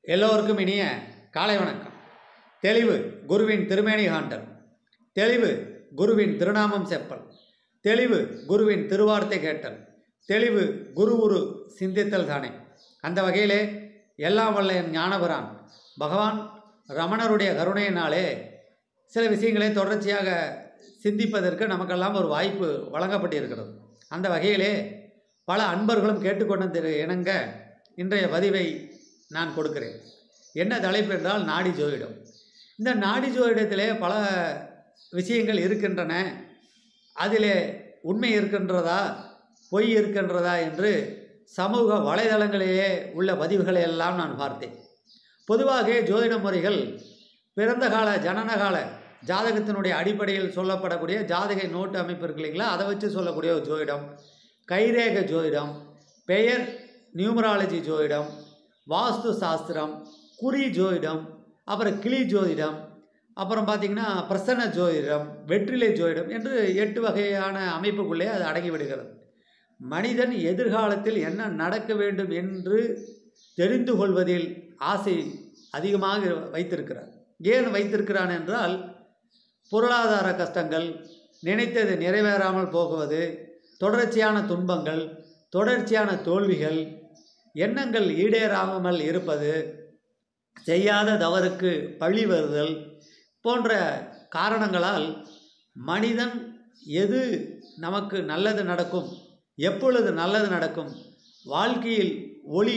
எல்லோருக்கும் இனிய காலை வணக்கம் தெளிவு குருவின் திருமேனி காண்டல் தெளிவு குருவின் திருநாமம் செப்பல் தெளிவு குருவின் திருவார்த்தை கேட்டல் தெளிவு குரு குரு சிந்தித்தல் தானே அந்த வகையிலே எல்லாம் வல்ல என் ஞானபுரான் பகவான் ரமணருடைய கருணையினாலே சில விஷயங்களை தொடர்ச்சியாக சிந்திப்பதற்கு நமக்கெல்லாம் ஒரு வாய்ப்பு வழங்கப்பட்டிருக்கிறது அந்த வகையிலே பல அன்பர்களும் கேட்டுக்கொண்டது இணங்க இன்றைய பதிவை நான் கொடுக்கிறேன் என்ன தலைப்பு என்றால் நாடி ஜோதிடம் இந்த நாடி ஜோதிடத்திலே பல விஷயங்கள் இருக்கின்றன அதிலே உண்மை இருக்கின்றதா பொய் இருக்கின்றதா என்று சமூக வலைதளங்களிலே உள்ள பதிவுகளை எல்லாம் நான் பார்த்தேன் பொதுவாக ஜோதிட முறைகள் பிறந்த கால ஜனனகால ஜாதகத்தினுடைய அடிப்படையில் சொல்லப்படக்கூடிய ஜாதக நோட்டு அமைப்பு இருக்கு இல்லைங்களா அதை வச்சு சொல்லக்கூடிய ஒரு ஜோதிடம் கைரேக ஜோதிடம் பெயர் நியூமராலஜி ஜோதிடம் வாஸ்து சாஸ்திரம் குறி ஜோதிடம் அப்புறம் கிளி ஜோதிடம் அப்புறம் பார்த்திங்கன்னா பிரசன்ன ஜோதிடம் வெற்றிலை ஜோதிடம் என்று எட்டு வகையான அமைப்புக்குள்ளே அது அடங்கி விடுகிறது மனிதன் எதிர்காலத்தில் என்ன நடக்க வேண்டும் என்று தெரிந்து கொள்வதில் ஆசை அதிகமாக வைத்திருக்கிறார் ஏன் வைத்திருக்கிறான் என்றால் பொருளாதார கஷ்டங்கள் நினைத்தது நிறைவேறாமல் போகுவது தொடர்ச்சியான துன்பங்கள் தொடர்ச்சியான தோல்விகள் எண்ணங்கள் ஈடேறாமல் இருப்பது செய்யாத தவறுக்கு பழி வருதல் போன்ற காரணங்களால் மனிதன் எது நமக்கு நல்லது நடக்கும் எப்பொழுது நல்லது நடக்கும் வாழ்க்கையில் ஒளி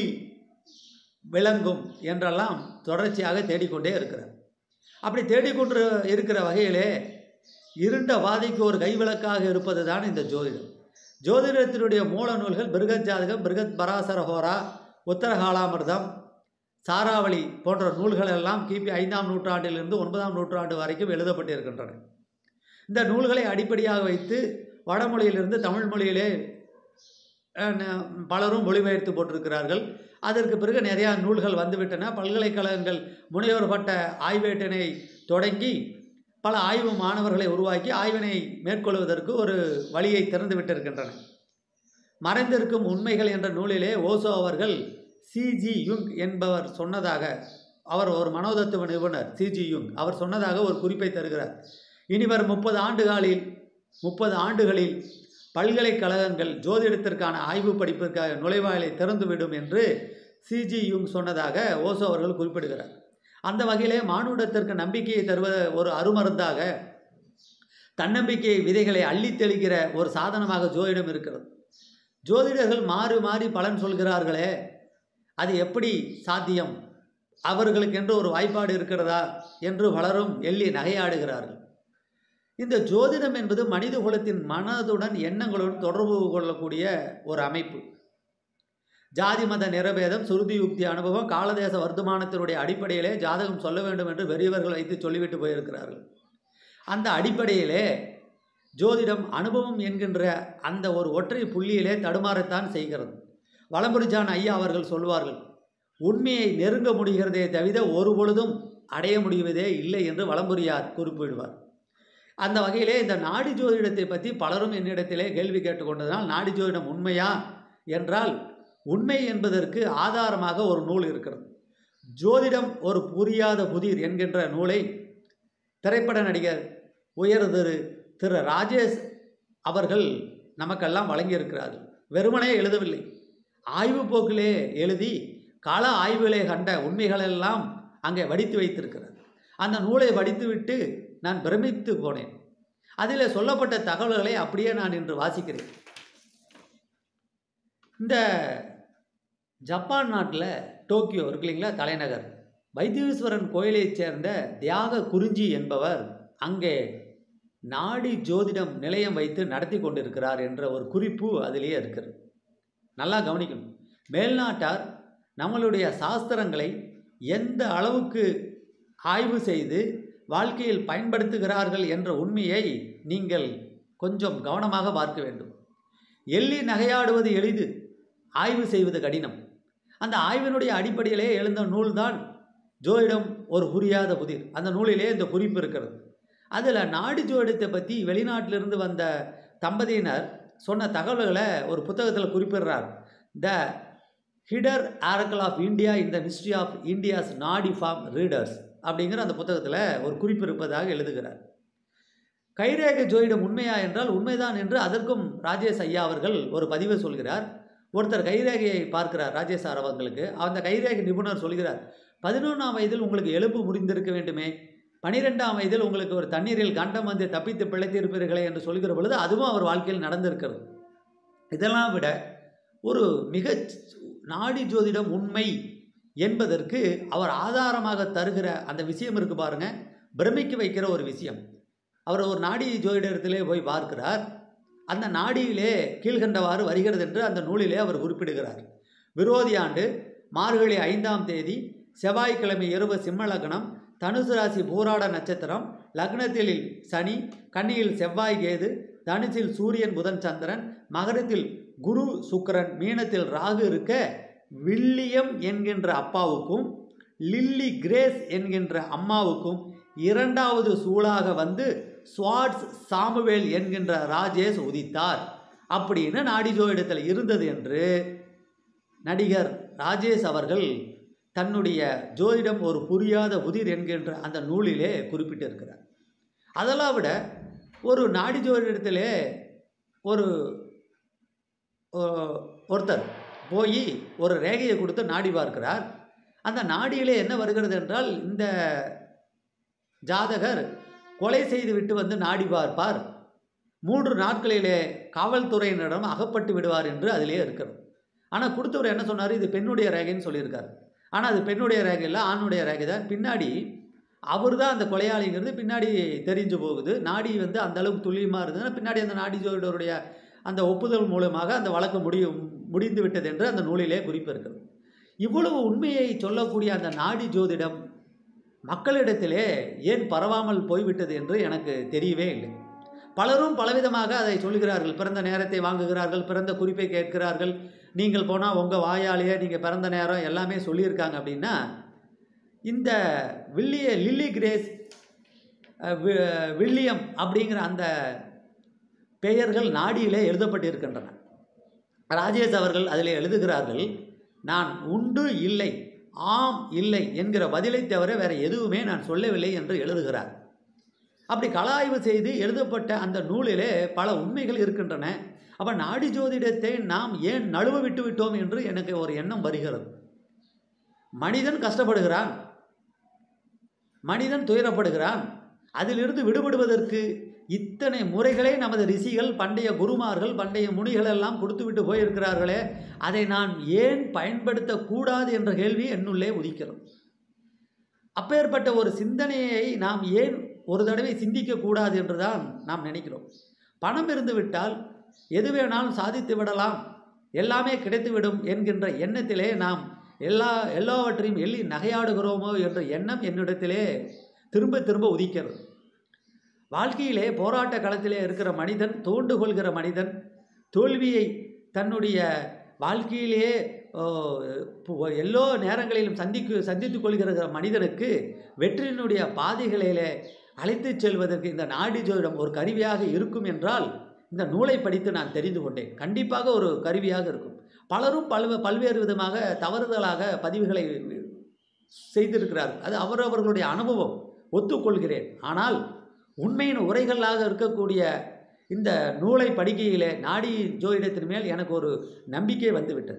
விளங்கும் என்றெல்லாம் தொடர்ச்சியாக தேடிக்கொண்டே இருக்கிறார் அப்படி தேடிக்கொண்டு இருக்கிற வகையிலே இருண்ட வாதிக்கு ஒரு கைவிளக்காக இருப்பது தான் இந்த ஜோதிடம் ஜோதிடத்தினுடைய மூல நூல்கள் பிருகத் ஜாதகம் பிருகத் பராசர ஹோரா உத்தரகாலாமிர்தம் சாராவளி போன்ற நூல்கள் எல்லாம் கிபி ஐந்தாம் நூற்றாண்டிலிருந்து ஒன்பதாம் நூற்றாண்டு வரைக்கும் எழுதப்பட்டிருக்கின்றன இந்த நூல்களை அடிப்படையாக வைத்து வடமொழியிலிருந்து தமிழ் மொழியிலே பலரும் மொழிபெயர்த்து போட்டிருக்கிறார்கள் அதற்கு பிறகு நிறையா நூல்கள் வந்துவிட்டன பல்கலைக்கழகங்கள் முனைவர் பட்ட ஆய்வேட்டினை தொடங்கி பல ஆய்வு மாணவர்களை உருவாக்கி ஆய்வினை மேற்கொள்வதற்கு ஒரு வழியை திறந்து விட்டிருக்கின்றன மறைந்திருக்கும் உண்மைகள் என்ற நூலிலே ஓசோ அவர்கள் சிஜி யுங் என்பவர் சொன்னதாக அவர் ஒரு மனோதத்துவ நிபுணர் சிஜி யுங் அவர் சொன்னதாக ஒரு குறிப்பை தருகிறார் இனிவர் முப்பது ஆண்டுகளில் முப்பது ஆண்டுகளில் பல்கலைக்கழகங்கள் ஜோதிடத்திற்கான ஆய்வு படிப்பிற்காக நுழைவாயிலை திறந்துவிடும் என்று சிஜி யுங் சொன்னதாக ஓசோ அவர்கள் குறிப்பிடுகிறார் அந்த வகையிலே மானுடத்திற்கு நம்பிக்கையை தருவத ஒரு அருமருந்தாக தன்னம்பிக்கை விதைகளை அள்ளி தெளிக்கிற ஒரு சாதனமாக ஜோதிடம் இருக்கிறது ஜோதிடர்கள் மாறி மாறி பலன் சொல்கிறார்களே அது எப்படி சாத்தியம் அவர்களுக்கென்று ஒரு வாய்ப்பாடு இருக்கிறதா என்று பலரும் எள்ளி நகையாடுகிறார்கள் இந்த ஜோதிடம் என்பது மனித குலத்தின் மனதுடன் எண்ணங்களுடன் தொடர்பு கொள்ளக்கூடிய ஒரு அமைப்பு ஜாதி மத நிறபேதம் சுருதி யுக்தி அனுபவம் காலதேச வர்த்தமானத்தினுடைய அடிப்படையிலே ஜாதகம் சொல்ல வேண்டும் என்று பெரியவர்கள் வைத்து சொல்லிவிட்டு போயிருக்கிறார்கள் அந்த அடிப்படையிலே ஜோதிடம் அனுபவம் என்கின்ற அந்த ஒரு ஒற்றை புள்ளியிலே தடுமாறத்தான் செய்கிறது வளம்புரிஜான் ஐயா அவர்கள் சொல்வார்கள் உண்மையை நெருங்க முடிகிறதே தவிர ஒரு பொழுதும் அடைய முடிவதே இல்லை என்று வளம்புரியார் குறிப்பிடுவார் அந்த வகையிலே இந்த நாடி ஜோதிடத்தை பற்றி பலரும் என்னிடத்திலே கேள்வி கேட்டுக்கொண்டதனால் நாடி ஜோதிடம் உண்மையா என்றால் உண்மை என்பதற்கு ஆதாரமாக ஒரு நூல் இருக்கிறது ஜோதிடம் ஒரு புரியாத புதிர் என்கின்ற நூலை திரைப்பட நடிகர் உயர் திரு திரு ராஜேஷ் அவர்கள் நமக்கெல்லாம் வழங்கியிருக்கிறார்கள் வெறுமனே எழுதவில்லை ஆய்வு போக்கிலே எழுதி கள ஆய்வுகளே கண்ட உண்மைகளெல்லாம் அங்கே வடித்து வைத்திருக்கிறார் அந்த நூலை வடித்துவிட்டு நான் பிரமித்து போனேன் அதில் சொல்லப்பட்ட தகவல்களை அப்படியே நான் இன்று வாசிக்கிறேன் இந்த ஜப்பான் நாட்டில் டோக்கியோ இருக்கு இல்லைங்களா தலைநகர் வைத்தீஸ்வரன் கோயிலைச் சேர்ந்த தியாக குறிஞ்சி என்பவர் அங்கே நாடி ஜோதிடம் நிலையம் வைத்து நடத்தி கொண்டிருக்கிறார் என்ற ஒரு குறிப்பு அதிலேயே இருக்கிறது நல்லா கவனிக்கணும் மேல்நாட்டார் நம்மளுடைய சாஸ்திரங்களை எந்த அளவுக்கு ஆய்வு செய்து வாழ்க்கையில் பயன்படுத்துகிறார்கள் என்ற உண்மையை நீங்கள் கொஞ்சம் கவனமாக பார்க்க வேண்டும் எள்ளி நகையாடுவது எளிது ஆய்வு செய்வது கடினம் அந்த ஆய்வினுடைய அடிப்படையிலே எழுந்த நூல்தான் ஜோதிடம் ஒரு புரியாத புதிர் அந்த நூலிலே இந்த குறிப்பு இருக்கிறது அதில் நாடு ஜோதிடத்தை பற்றி வெளிநாட்டிலிருந்து வந்த தம்பதியினர் சொன்ன தகவல்களை ஒரு புத்தகத்தில் குறிப்பிடுறார் the hidden oracle of India in the mystery of India's Nadi palm readers அப்படிங்கிற அந்த புத்தகத்தில் ஒரு குறிப்பு இருப்பதாக எழுதுகிறார் கைரேகை ஜோயிடம் உண்மையா என்றால் உண்மைதான் என்று அதற்கும் ராஜேஷ் ஐயா அவர்கள் ஒரு பதிவை சொல்கிறார் ஒருத்தர் கைரேகையை பார்க்கிறார் ராஜேஷ் சார் அவர்களுக்கு அந்த கைரேகை நிபுணர் சொல்கிறார் பதினொன்றாம் வயதில் உங்களுக்கு எலும்பு முறிந்திருக்க வேண்டுமே பனிரெண்டாம் வயதில் உங்களுக்கு ஒரு தண்ணீரில் கண்டம் வந்து தப்பித்து பிழைத்திருப்பீர்களே என்று சொல்கிற பொழுது அதுவும் அவர் வாழ்க்கையில் நடந்திருக்கிறது இதெல்லாம் விட ஒரு மிக நாடி ஜோதிடம் உண்மை என்பதற்கு அவர் ஆதாரமாக தருகிற அந்த விஷயம் இருக்கு பாருங்க பிரமிக்க வைக்கிற ஒரு விஷயம் அவர் ஒரு நாடி ஜோதிடத்திலே போய் பார்க்கிறார் அந்த நாடியிலே கீழ்கண்டவாறு வருகிறது என்று அந்த நூலிலே அவர் குறிப்பிடுகிறார் விரோதி ஆண்டு மார்கழி ஐந்தாம் தேதி செவ்வாய்க்கிழமை இரவு சிம்ம லக்னம் தனுசு ராசி பூராட நட்சத்திரம் லக்னத்தில் சனி கன்னியில் செவ்வாய் கேது தனுசில் சூரியன் புதன் சந்திரன் மகரத்தில் குரு சுக்கிரன் மீனத்தில் ராகு இருக்க வில்லியம் என்கின்ற அப்பாவுக்கும் லில்லி கிரேஸ் என்கின்ற அம்மாவுக்கும் இரண்டாவது சூளாக வந்து ஸ்வாட்ஸ் சாமுவேல் என்கின்ற ராஜேஷ் உதித்தார் அப்படின்னு நாடி ஜோதிடத்தில் இருந்தது என்று நடிகர் ராஜேஷ் அவர்கள் தன்னுடைய ஜோதிடம் ஒரு புரியாத உதிர் என்கின்ற அந்த நூலிலே குறிப்பிட்டிருக்கிறார் அதெல்லாம் விட ஒரு நாடி ஜோதிடத்திலே ஒரு ஒ- ஒருத்தர் போய் ஒரு ரேகையை கொடுத்து நாடி பார்க்கிறார் அந்த நாடியிலே என்ன வருகிறது என்றால் இந்த ஜாதகர் கொலை செய்து விட்டு வந்து நாடி பார்ப்பார் மூன்று நாட்களிலே காவல்துறையினரிடம் அகப்பட்டு விடுவார் என்று அதிலே இருக்கிறது ஆனால் கொடுத்தவர் என்ன சொன்னார் இது பெண்ணுடைய ரேகைன்னு சொல்லியிருக்காரு ஆனால் அது பெண்ணுடைய ரேகை இல்லை ஆணுடைய ரேகை தான் பின்னாடி அவர் தான் அந்த கொலையாளிங்கிறது பின்னாடி தெரிஞ்சு போகுது நாடி வந்து அந்த அளவுக்கு துல்லியமாக இருந்ததுன்னா பின்னாடி அந்த நாடி ஜோதிடருடைய அந்த ஒப்புதல் மூலமாக அந்த வழக்கு முடியும் முடிந்து விட்டது என்று அந்த நூலிலே குறிப்பு இருக்கிறது இவ்வளவு உண்மையை சொல்லக்கூடிய அந்த நாடி ஜோதிடம் மக்களிடத்திலே ஏன் பரவாமல் போய்விட்டது என்று எனக்கு தெரியவே இல்லை பலரும் பலவிதமாக அதை சொல்கிறார்கள் பிறந்த நேரத்தை வாங்குகிறார்கள் பிறந்த குறிப்பை கேட்கிறார்கள் நீங்கள் போனால் உங்கள் வாயாலேயே நீங்கள் பிறந்த நேரம் எல்லாமே சொல்லியிருக்காங்க அப்படின்னா இந்த வில்லிய லில்லி கிரேஸ் அஹ், வி- வில்லியம் அப்படிங்கிற அந்த பெயர்கள் நாடியிலே எழுதப்பட்டிருக்கின்றன ராஜேஷ் அவர்கள் அதில் எழுதுகிறார்கள் நான் உண்டு இல்லை ஆம் இல்லை என்கிற பதிலை தவிர வேறு எதுவுமே நான் சொல்லவில்லை என்று எழுதுகிறார் அப்படி கலாய்வு செய்து எழுதப்பட்ட அந்த நூலிலே பல உண்மைகள் இருக்கின்றன அப்போ நாடி ஜோதிடத்தை நாம் ஏன் நழுவ விட்டு விட்டோம் என்று எனக்கு ஒரு எண்ணம் வருகிறது மனிதன் கஷ்டப்படுகிறான் மனிதன் துயரப்படுகிறான் அதிலிருந்து விடுபடுவதற்கு இத்தனை முறைகளை நமது ரிஷிகள் பண்டைய குருமார்கள் பண்டைய முனிகள் எல்லாம் கொடுத்துவிட்டு போயிருக்கிறார்களே அதை நான் ஏன் பயன்படுத்தக்கூடாது என்ற கேள்வி என்னுள்ளே உதிக்கிறது அப்பேற்பட்ட ஒரு சிந்தனையை நாம் ஏன் ஒரு தடவை சிந்திக்கக்கூடாது என்று தான் நாம் நினைக்கிறோம் பணம் இருந்து விட்டால் எது வேணாலும் சாதித்து விடலாம் எல்லாமே கிடைத்துவிடும் என்கின்ற எண்ணத்திலே நாம் எல்லா எல்லாவற்றையும் எள்ளி நகையாடுகிறோமோ என்ற எண்ணம் என்னிடத்திலே திரும்ப திரும்ப உதிக்கிறது வாழ்க்கையிலே போராட்ட களத்திலே இருக்கிற மனிதன் தோண்டு கொள்கிற மனிதன் தோல்வியை தன்னுடைய வாழ்க்கையிலேயே ஓ, பு- எல்லா நேரங்களிலும் சந்திக்கு சந்தித்துக் கொள்கிற மனிதனுக்கு வெற்றியினுடைய பாதைகளிலே அழைத்துச் செல்வதற்கு இந்த நாடி ஜோதிடம் ஒரு கருவியாக இருக்கும் என்றால் இந்த நூலை படித்து நான் தெரிந்து கொண்டேன் கண்டிப்பாக ஒரு கருவியாக இருக்கும் பலரும் பல்வ பல்வேறு விதமாக தவறுதலாக பதிவுகளை செய்திருக்கிறார்கள் அது அவரவர்களுடைய அனுபவம் ஒத்துக்கொள்கிறேன் ஆனால் உண்மையின் உரைகளாக இருக்கக்கூடிய இந்த நூலை படிக்கையிலே நாடி ஜோதிடத்தின் மேல் எனக்கு ஒரு நம்பிக்கை வந்துவிட்டது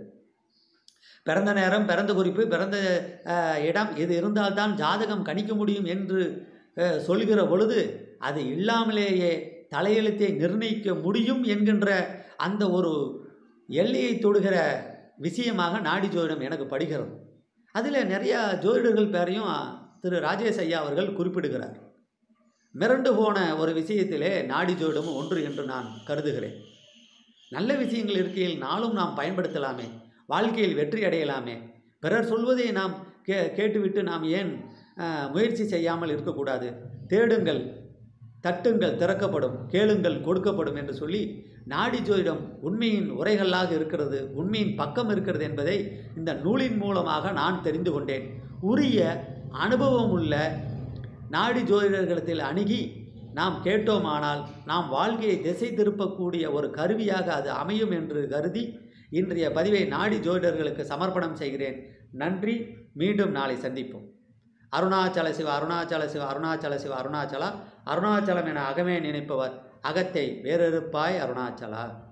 பிறந்த நேரம் பிறந்த குறிப்பு பிறந்த அஹ், இடம் இது இருந்தால்தான் ஜாதகம் கணிக்க முடியும் என்று அஹ், சொல்கிற பொழுது அது இல்லாமலேயே தலையெழுத்தை நிர்ணயிக்க முடியும் என்கின்ற அந்த ஒரு எல்லையை தொடுகிற விஷயமாக நாடி ஜோதிடம் எனக்கு படுகிறது அதில் நிறையா ஜோதிடர்கள் பேரையும் திரு ராஜேஷ் ஐயா அவர்கள் குறிப்பிடுகிறார் மிரண்டு போன ஒரு விஷயத்திலே நாடி ஜோதிடமும் ஒன்று என்று நான் கருதுகிறேன் நல்ல விஷயங்கள் இருக்கையில் நாளும் நாம் பயன்படுத்தலாமே வாழ்க்கையில் வெற்றி அடையலாமே பிறர் சொல்வதை நாம் கே கேட்டுவிட்டு நாம் ஏன் அஹ், முயற்சி செய்யாமல் இருக்கக்கூடாது தேடுங்கள் தட்டுங்கள் திறக்கப்படும் கேளுங்கள் கொடுக்கப்படும் என்று சொல்லி நாடி ஜோதிடம் உண்மையின் உரைகளாக இருக்கிறது உண்மையின் பக்கம் இருக்கிறது என்பதை இந்த நூலின் மூலமாக நான் தெரிந்து கொண்டேன் உரிய அனுபவம் உள்ள நாடி ஜோதிடர்களிடத்தில் அணுகி நாம் கேட்டோமானால் நாம் வாழ்க்கையை திசை திருப்பக்கூடிய ஒரு கருவியாக அது அமையும் என்று கருதி இன்றைய பதிவை நாடி ஜோதிடர்களுக்கு சமர்ப்பணம் செய்கிறேன் நன்றி மீண்டும் நாளை சந்திப்போம் அருணாச்சல சிவ அருணாச்சல சிவ அருணாச்சல சிவ அருணாச்சலா அருணாச்சலம் என அகமே நினைப்பவர் அகத்தை வேறறுப்பாய் அருணாச்சலா